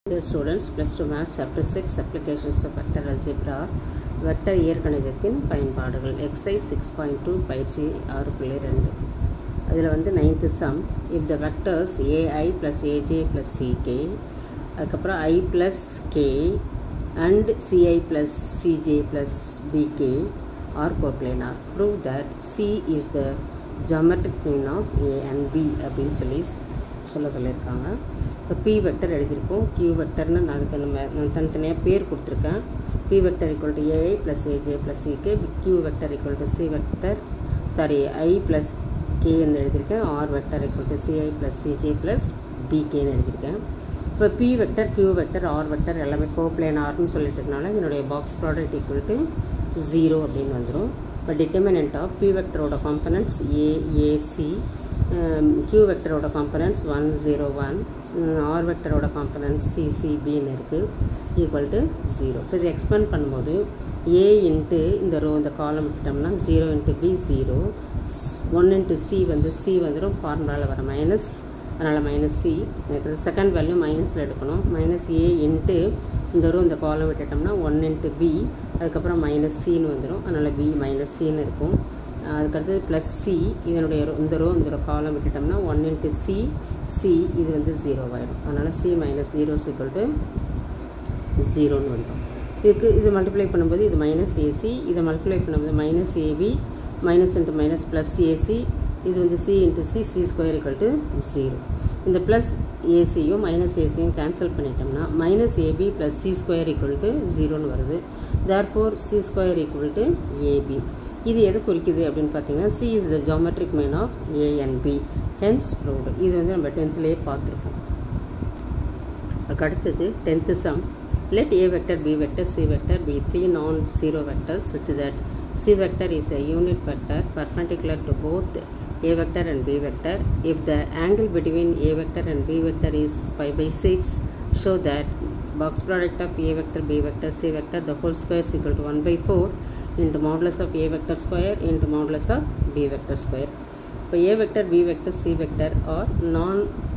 Dear students, plus 2 maths chapter 6 applications of vector algebra vector இயற்கணிதத்தின் பயன்பாடுகள் exercise six point two பயிற்சி ஆறு புள்ளி ரெண்டு அதில் வந்து ninth sum if the vectors a i plus a j plus c k அதுக்கப்புறம் i plus k and c i plus c j plus b k are coplanar prove that c is the geometric mean of a and b அப்படின்னு சொல்லி சொல்ல சொல்லியிருக்காங்க இப்போ p vector எழுதியிருக்கோம் q வெக்டர்னு நான் அதுக்கு நம்ம நான் தனித்தனியாக பேர் கொடுத்துருக்கேன் p vector equal to a i plus a j plus c k q vector equal to c vector sorry I plus கேன்னு எழுதியிருக்கேன் r vector equal to c i plus c j plus பிகேன்னு எழுதியிருக்கேன் இப்போ p vector q vector r vector எல்லாமே coplanar ஆர்னு சொல்லிட்டதுனால இதனுடைய box product equal to zero அப்படின்னு வந்துடும் இப்போ டிட்டர்மினன்ட் ஆஃப் பி வெக்டரோட காம்பனன்ட்ஸ் ஏ ஏசி கியூ வெக்டரோட components one zero one r வெக்டரோட காம்பனன்ட்ஸ் சிசிபின்னு இருக்குது ஈக்குவல் டு ஜீரோ இப்போ இது எக்ஸ்பேண்ட் பண்ணும்போது ஏ இன்ட்டு இந்த ரோ இந்த காலம் விட்டுட்டோம்னா zero into b zero one into c வந்து சி வந்துடும் ஃபார்முலாவில் வர மைனஸ் அதனால் மைனஸ் சி செகண்ட் வேல்யூ மைனஸில் எடுக்கணும் மைனஸ் ஏ இன்ட்டு இந்த ரோ இந்த காலம் விட்டுட்டோம்னா ஒன் இன்ட்டு பி அதுக்கப்புறம் மைனஸ் சின்னு வந்துடும் அதனால் பி மைனஸ் சின்னு இருக்கும் அதுக்கடுத்தது ப்ளஸ் சி இதனுடைய இந்த ரோ இந்த ரோ காலம் விட்டுட்டோம்னா ஒன் இன்ட்டு சி சி இது வந்து ஜீரோவாயிடும் அதனால் c minus zero equal to ஜீரோன்னு வந்துடும் இதுக்கு இது மல்டிப்ளை பண்ணும்போது இது மைனஸ் ஏசி இதை மல்டிப்ளை பண்ணும்போது minus a b minus into minus plus a c இது வந்து c into c c square equal to zero இந்த ப்ளஸ் ஏசியும் மைனஸ் ஏசியும் கேன்சல் பண்ணிட்டோம்னா minus a b plus c square equal to ஜீரோன்னு வருது therefore c square equal to a b இது எது குறிக்குது அப்படின்னு பார்த்தீங்கன்னா c is the geometric mean of a and b hence proved இது வந்து நம்ம டென்த்லேயே பார்த்துருக்கோம் அதுக்கு அடுத்தது tenth sum let a vector b vector c vector be three non-zero vectors such that c vector is a unit vector perpendicular to both a vector and b vector if the angle between a vector and b vector is pi by 6 show that box product of a vector b vector c vector the whole square is equal to 1 by 4 into modulus of a vector square into modulus of b vector square இப்போ a vector b vector c vector or non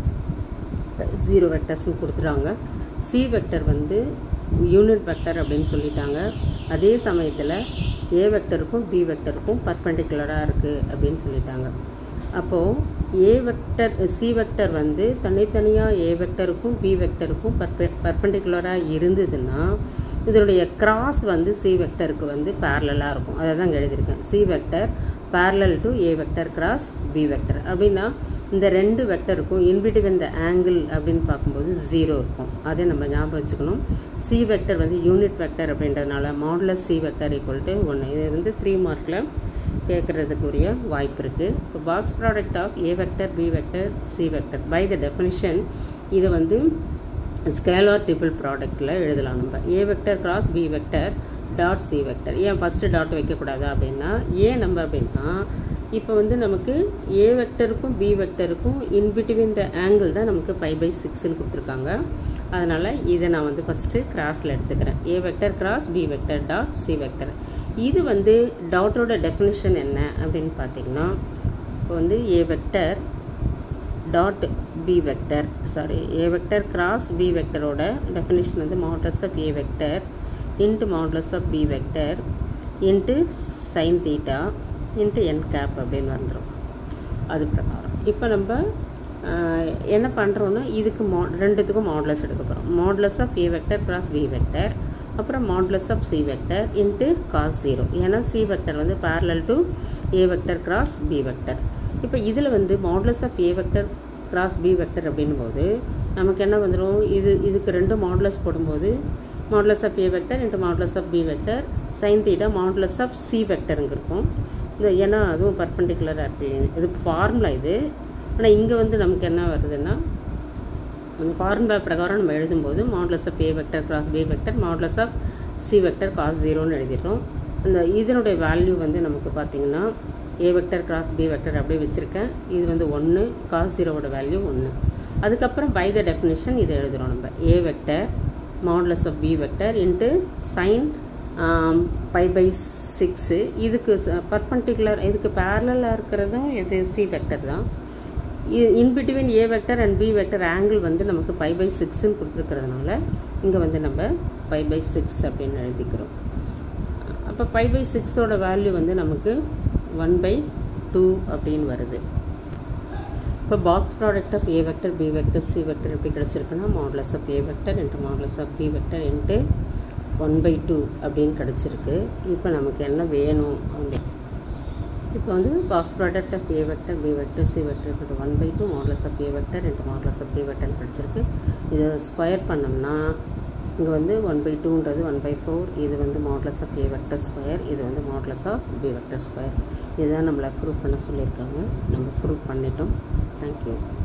zero vectorsனு கொடுத்துறாங்க c vector வந்து unit vector அப்படின்னு சொல்லிட்டாங்க அதே சமயத்தில் ஏ வெக்டருக்கும் b வெக்டருக்கும் பர்பண்டிகுலராக இருக்குது அப்படின்னு சொல்லிட்டாங்க அப்போது ஏ வெக்டர் சி வெக்டர் வந்து தனித்தனியாக ஏ வெக்டருக்கும் பி வெக்டருக்கும் பர்பெ பர்பண்டிகுலராக இருந்ததுன்னா இதனுடைய கிராஸ் வந்து சி வெக்டருக்கு வந்து பேரலாக இருக்கும் அதை தான் எழுதியிருக்கேன் c vector parallel to a vector cross b vector அப்படின்னா இந்த ரெண்டு வெக்டருக்கும் இன்பிட்வீன் த ஆங்கிள் அப்படின்னு பார்க்கும்போது ஜீரோ இருக்கும் அதே நம்ம ஞாபகம் வச்சுக்கணும் சி வெக்டர் வந்து யூனிட் வெக்டர் அப்படின்றதுனால modulus c vector equal to ஒன்று இது வந்து த்ரீ மார்க்கில் கேட்குறதுக்குரிய வாய்ப்பு இருக்குது இப்போ box product of a vector b vector c vector by the definition இதை வந்து ஸ்கேலார் டிபிள் ப்ராடக்டில் எழுதலாம் நம்ம a vector cross b vector dot c vector ஏன் ஃபஸ்ட்டு டாட் வைக்கக்கூடாது அப்படின்னா ஏன் நம்ம அப்படின்னா இப்போ வந்து நமக்கு ஏ வெக்டருக்கும் பி வெக்டருக்கும் இன்பிட்வீன் த ஆங்கிள் தான் நமக்கு ஃபைவ் பை சிக்ஸ்னு கொடுத்துருக்காங்க அதனால் இதை நான் வந்து ஃபஸ்ட்டு கிராஸில் எடுத்துக்கிறேன் a vector cross b vector dot c vector இது வந்து டாட்டோட டெஃபினிஷன் என்ன அப்படின்னு பார்த்தீங்கன்னா இப்போ வந்து a vector dot b vector sorry a vector cross b வெக்டரோட டெஃபினிஷன் வந்து modulus of a vector into modulus of b vector into sine theta into n cap அப்படின்னு வந்துடும் அது பிரகாரம் இப்போ நம்ம என்ன பண்ணுறோன்னா இதுக்கு மா ரெண்டுத்துக்கும் மாடலஸ் எடுக்க போகிறோம் modulus of a vector cross b vector அப்புறம் modulus of c vector into cos zero ஏன்னா சி வெக்டர் வந்து parallel to a vector cross b vector இப்போ இதில் வந்து modulus of a vector cross b vector அப்படின்னும் போது நமக்கு என்ன வந்துடும் இது இதுக்கு ரெண்டு மாடலஸ் போடும்போது modulus of a vector into modulus of b vector sine theta modulus of c வெக்டருங்க இருக்கும் இந்த ஏன்னா அதுவும் பர்பண்டிகுலராக இருக்கு இது ஃபார்முலா இது ஆனால் இங்கே வந்து நமக்கு என்ன வருதுன்னா அந்த ஃபார்முலா பிரகாரம் நம்ம எழுதும்போது modulus of a vector cross b vector modulus of c vector cos ஜீரோன்னு எழுதிடுறோம் அந்த இதனுடைய வேல்யூ வந்து நமக்கு பார்த்திங்கன்னா a vector cross b vector அப்படியே வச்சுருக்கேன் இது வந்து ஒன்று காஸ் ஜீரோவோட வேல்யூ ஒன்று அதுக்கப்புறம் பை த டெஃபினிஷன் இதை எழுதுகிறோம் நம்ம a vector modulus of b vector into sine pi pi six இதுக்கு பர்பண்டிகுலர் இதுக்கு பேரலாக இருக்கிறதும் இது சி வெக்டர் தான் in between a vector and b vector angle வந்து நமக்கு பை பை சிக்ஸ்ன்னு கொடுத்துருக்கிறதுனால இங்கே வந்து நம்ம பை பை சிக்ஸ் அப்படின்னு எழுதிக்கிறோம் அப்போ பை பை சிக்ஸோட வேல்யூ வந்து நமக்கு ஒன் பை டூ அப்படின்னு வருது இப்போ box product of a vector b vector c vector எப்படி கிடச்சிருக்குன்னா modulus of a vector into modulus of b vector into one by two அப்படின்னு கிடச்சிருக்கு இப்போ நமக்கு என்ன வேணும் அப்படின்னு இப்போ வந்து box product of a vector b vector c vector இப்போ one by two modulus of a vector into modulus of b vector கிடச்சிருக்கு இதை ஸ்கொயர் பண்ணோம்னா இங்கே வந்து ஒன் பை டூன்றது ஒன் பை ஃபோர் இது வந்து modulus of a vector square இது வந்து modulus of b vector square இதுதான் நம்மளை ப்ரூவ் பண்ண சொல்லியிருக்காங்க நம்ம ப்ரூவ் பண்ணிட்டோம் தேங்க்யூ